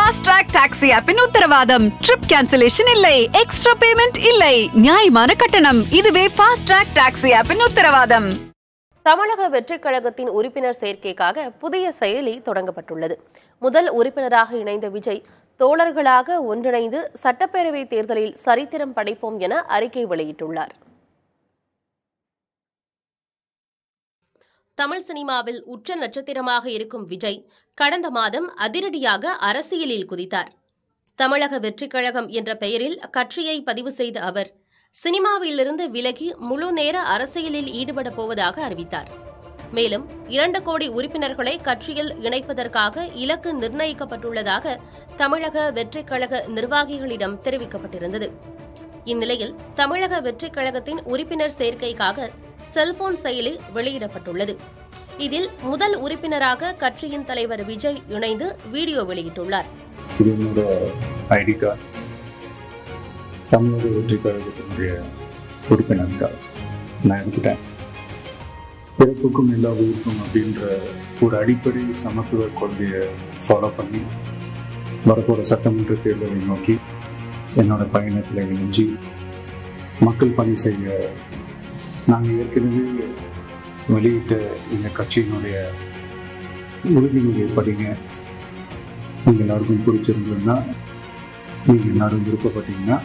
fast track taxi ஆப்பின் உத்தரவாதம் trip cancellation இல்லை எக்ஸ்ட்ரா பேமெண்ட் இல்லை நியாயமான கட்டணம் இதுவே ஃபாஸ்ட் ட்ராக் டாக்ஸி ஆப்பின் உத்தரவாதம் தமிழக வெற்றிக் கழகத்தின் உறுப்பினர் சேர்க்கைக்காக புதிய செயலி தொடங்கப்பட்டுள்ளது முதல் உறுப்பினராக இணைந்த விஜய் தோழர்களாக ஒன்றிணைந்து சட்டப்பேரவை தேர்தலில் சரித்திரம் படைப்போம் என அறிக்கை வெளியிட்டுள்ளார் தமிழ் சினிமாவில் உச்ச நட்சத்திரமாக இருக்கும் விஜய் கடந்த மாதம் அதிரடியாக அரசியலில் குதித்தார் தமிழக வெற்றிக் கழகம் என்ற பெயரில் கட்சியை பதிவு செய்த அவர் சினிமாவிலிருந்து விலகி முழு நேர அரசியலில் ஈடுபட போவதாக அறிவித்தார் மேலும் இரண்டு கோடி உறுப்பினர்களை கட்சியில் இணைப்பதற்காக இலக்கு நிர்ணயிக்கப்பட்டுள்ளதாக தமிழக வெற்றிக் கழக நிர்வாகிகளிடம் தெரிவிக்கப்பட்டிருந்தது இந்நிலையில் தமிழக வெற்றிக் கழகத்தின் உறுப்பினர் சேர்க்கைக்காக செல்போன் செயலி வெளியிடப்பட்டுள்ளது இதில் முதல் உறுப்பினராக கட்சியின் தலைவர் விஜய் இணைந்து வீடியோ வெளியிட்டுள்ளார் இது என்னோட ஐடி கார்டு தமிழக வெற்றி கழகத்தினுடைய உறுப்பினர் கார்டு நான் எடுத்துட்டேன் பிறப்புக்கும் எல்லா உயிருக்கும் அப்படின்ற ஒரு அடிப்படை சமத்துவ கொள்கையை ஃபாலோ பண்ணி வரப்போகிற சட்டமன்ற தேர்தலை நோக்கி என்னோட பயணத்தில் இணைஞ்சு மக்கள் பணி செய்ய நாங்கள் ஏற்கனவே வெளியிட்ட எங்கள் கட்சியினுடைய உறுதிமொழியை படிங்க உங்கள் எல்லாருக்கும் பிடிச்சிருந்ததுன்னா நீங்கள் எல்லாரும் விருப்பப்பட்டீங்கன்னா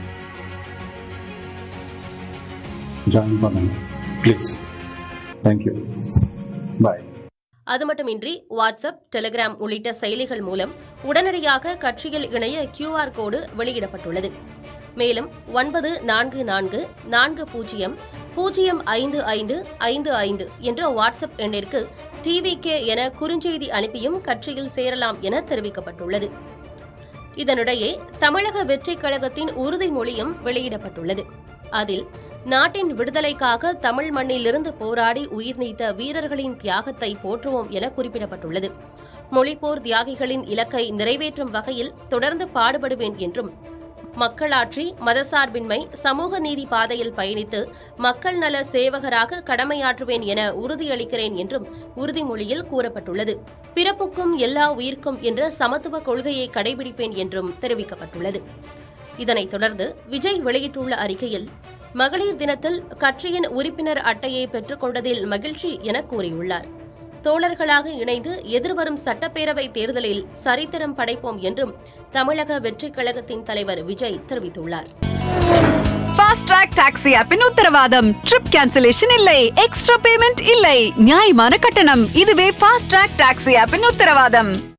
ஜாயின் பண்ணுங்க ப்ளீஸ் தேங்க்யூ பாய் அது மட்டுமின்றி வாட்ஸ்அப் டெலிகிராம் உள்ளிட்ட செயலிகள் மூலம் உடனடியாக கட்சியில் இணைய கியூஆர் கோடு வெளியிடப்பட்டுள்ளது மேலும் ஒன்பது நான்கு நான்கு நான்கு பூஜ்ஜியம் பூஜ்ஜியம் ஐந்து ஐந்து ஐந்து ஐந்து என்ற வாட்ஸ்அப் எண்ணிற்கு டிவிகே என குறுஞ்செய்தி அனுப்பியும் கட்சியில் சேரலாம் என தெரிவிக்கப்பட்டுள்ளது இதனிடையே தமிழக வெற்றிக் கழகத்தின் உறுதிமொழியும் வெளியிடப்பட்டுள்ளது அதில் நாட்டின் விடுதலைக்காக தமிழ் மண்ணிலிருந்து போராடி உயிர் நீத்த வீரர்களின் தியாகத்தை போற்றுவோம் என குறிப்பிடப்பட்டுள்ளது மொழிப்போர் தியாகிகளின் இலக்கை நிறைவேற்றும் வகையில் தொடர்ந்து பாடுபடுவேன் என்றும் மக்களாட்சி மதசார்பின்மை சமூக நீதி பாதையில் பயணித்து மக்கள் நல சேவகராக கடமையாற்றுவேன் என உறுதியளிக்கிறேன் என்றும் உறுதிமொழியில் கூறப்பட்டுள்ளது பிறப்புக்கும் எல்லா உயிர்க்கும் என்ற சமத்துவ கொள்கையை கடைபிடிப்பேன் என்றும் தெரிவிக்கப்பட்டுள்ளது இதனைத் தொடர்ந்து விஜய் வெளியிட்டுள்ள அறிக்கையில் மகளிர் தினத்தில் கட்சியின் உறுப்பினர் அட்டையை பெற்றுக் கொண்டதில் மகிழ்ச்சி என கூறியுள்ளார் தோழர்களாக இணைந்து எதிர்வரும் சட்டப்பேரவை தேர்தலில் சரித்திரம் படைப்போம் என்றும் தமிழக வெற்றிக் கழகத்தின் தலைவர் விஜய் தெரிவித்துள்ளார் ஃபாஸ்ட் ட்ராக் டாக்ஸி ஆப்பின் உத்தரவாதம் ட்ரிப் கேன்சலேஷன் இல்லை எக்ஸ்ட்ரா பேமெண்ட் இல்லை நியாயமான கட்டணம் இதுவே ஃபாஸ்ட் ட்ராக் டாக்ஸி ஆப்பின் உத்தரவாதம்